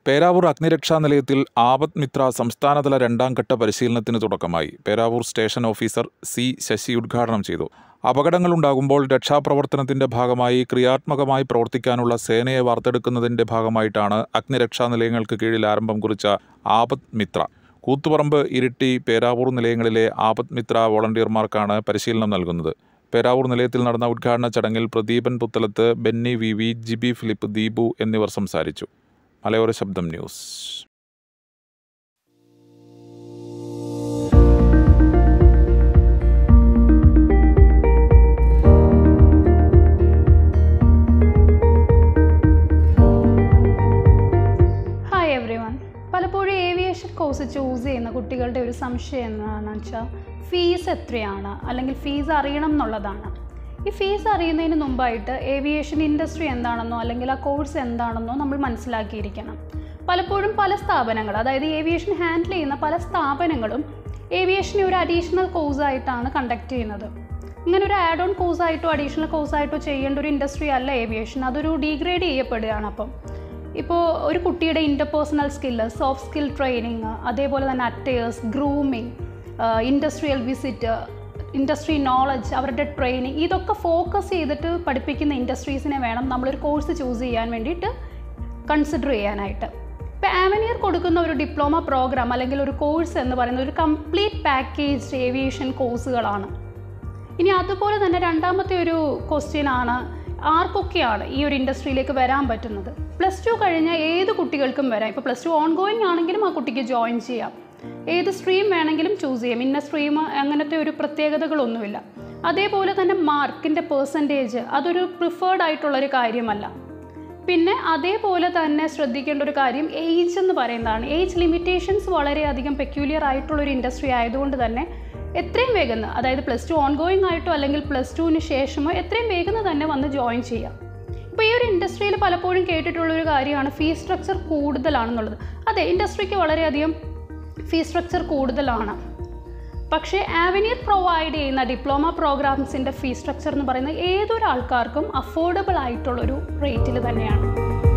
പേരാവൂർ അഗ്നിരക്ഷാ നിലയത്തിൽ ആപത് മിത്ര സംസ്ഥാനതല രണ്ടാം ഘട്ട പരിശീലനത്തിന് തുടക്കമായി Peravoor station officer C Sasi ഉദ്ഘാടനം ചെയ്തു അപകടങ്ങളുണ്ടാകുമ്പോൾ രക്ഷാപ്രവർത്തനത്തിന്റെ ഭാഗമായി ക്രിയാത്മകമായി പ്രവർത്തിക്കാനുള്ള സേനയെ വാർത്തെടുക്കുന്നതിന്റെ ഭാഗമായിട്ടാണ് അഗ്നിരക്ഷാ നിലയങ്ങൾക്ക് കീഴിൽ ആരംഭം കുറിച്ച ആപത് മിത്ര കൂത്തുപറമ്പ് ഇരിട്ടി പേരാവൂർ നിലയങ്ങളിലെ ആപത് മിത്ര വോളണ്ടിയർമാർക്കാണ് പരിശീലനം നൽകുന്നത് പേരാവൂർ നിലയത്തിൽ നടന്ന ഉദ്ഘാടന ചടങ്ങിൽ Pradeepan Puthalath Benny V V Jibi Philip Deepu എന്നിവർ സംസാരിച്ചു മലയോര ശബ്ദം ന്യൂസ് ഹായ് എവ്രി വൺ പലപ്പോഴും ഏവിയേഷൻ കോഴ്സ് ചൂസ് ചെയ്യുന്ന കുട്ടികളുടെ ഒരു സംശയം എന്താണെന്ന് വെച്ചാൽ ഫീസ് എത്രയാണ് അല്ലെങ്കിൽ ഫീസ് അറിയണം എന്നുള്ളതാണ് ഈ ഫീസ് അറിയുന്നതിന് മുമ്പായിട്ട് ഏവിയേഷൻ ഇൻഡസ്ട്രി എന്താണെന്നോ അല്ലെങ്കിൽ ആ കോഴ്സ് എന്താണെന്നോ നമ്മൾ മനസ്സിലാക്കിയിരിക്കണം പലപ്പോഴും പല സ്ഥാപനങ്ങൾ അതായത് ഏവിയേഷൻ ഹാൻഡിൽ ചെയ്യുന്ന പല സ്ഥാപനങ്ങളും ഏവിയേഷനെ ഒരു അഡീഷണൽ കോഴ്സായിട്ടാണ് കണ്ടക്ട് ചെയ്യുന്നത് ഇങ്ങനെ ഒരു ആഡ് ഓൺ കോഴ്സായിട്ടോ അഡീഷണൽ കോഴ്സായിട്ടോ ചെയ്യേണ്ട ഒരു ഇൻഡസ്ട്രി അല്ല ഏവിയേഷൻ അതൊരു ഡീഗ്രേഡ് ചെയ്യപ്പെടുകയാണ് അപ്പം ഇപ്പോൾ ഒരു കുട്ടിയുടെ interpersonal skill soft skill training അതേപോലെ തന്നെ attires grooming industrial visit industry knowledge അവരുടെ ട്രെയിനിങ് ഇതൊക്കെ ഫോക്കസ് ചെയ്തിട്ട് പഠിപ്പിക്കുന്ന ഇൻഡസ്ട്രീസിനെ വേണം നമ്മളൊരു കോഴ്സ് ചൂസ് ചെയ്യാൻ വേണ്ടിയിട്ട് കൺസിഡർ ചെയ്യാനായിട്ട് ഇപ്പോൾ ആവനിയർ കൊടുക്കുന്ന ഒരു ഡിപ്ലോമ പ്രോഗ്രാം അല്ലെങ്കിൽ ഒരു കോഴ്സ് എന്ന് പറയുന്നത് ഒരു കംപ്ലീറ്റ് പാക്കേജ് ഏവിയേഷൻ കോഴ്സുകളാണ് ഇനി അതുപോലെ തന്നെ രണ്ടാമത്തെ ഒരു ക്വസ്റ്റ്യൻ ആണ് ആർക്കൊക്കെയാണ് ഈ ഒരു ഇൻഡസ്ട്രിയിലേക്ക് വരാൻ പറ്റുന്നത് പ്ലസ് ടു കഴിഞ്ഞ ഏത് കുട്ടികൾക്കും വരാം ഇപ്പോൾ പ്ലസ് ടു ഓൺ ഗോയിങ് ആണെങ്കിലും ആ കുട്ടിക്ക് ജോയിൻ ചെയ്യാം ഏത് സ്ട്രീം വേണമെങ്കിലും ചൂസ് ചെയ്യാം ഇന്ന സ്ട്രീം അങ്ങനത്തെ ഒരു പ്രത്യേകതകളൊന്നുമില്ല അതേപോലെ തന്നെ മാർക്കിൻ്റെ പേഴ്സൻറ്റേജ് അതൊരു പ്രിഫേർഡ് ആയിട്ടുള്ളൊരു കാര്യമല്ല പിന്നെ അതേപോലെ തന്നെ ശ്രദ്ധിക്കേണ്ട ഒരു കാര്യം ഏജ് എന്ന് പറയുന്നതാണ് ഏജ് ലിമിറ്റേഷൻസ് വളരെയധികം പെക്യൂലിയർ ആയിട്ടുള്ളൊരു ഇൻഡസ്ട്രി ആയതുകൊണ്ട് തന്നെ എത്രയും വേഗം അതായത് പ്ലസ് ടു ഓൺ ഗോയിങ് ആയിട്ടോ അല്ലെങ്കിൽ പ്ലസ് ടുവിന് ശേഷമോ എത്രയും വേഗം തന്നെ വന്ന് ജോയിൻ ചെയ്യാം ഇപ്പോൾ ഈ ഒരു ഇൻഡസ്ട്രിയിൽ പലപ്പോഴും കേട്ടിട്ടുള്ളൊരു കാര്യമാണ് ഫീസ് സ്ട്രക്ചർ കൂടുതലാണെന്നുള്ളത് അതെ ഇൻഡസ്ട്രിക്ക് വളരെയധികം ഫീസ് സ്ട്രക്ചർ കൂടുതലാണ് പക്ഷേ ആവനിയർ പ്രൊവൈഡ് ചെയ്യുന്ന ഡിപ്ലോമ പ്രോഗ്രാംസിൻ്റെ ഫീസ് സ്ട്രക്ചർ എന്ന് പറയുന്നത് ഏതൊരാൾക്കാർക്കും അഫോർഡബിൾ ആയിട്ടുള്ളൊരു റേറ്റിൽ തന്നെയാണ്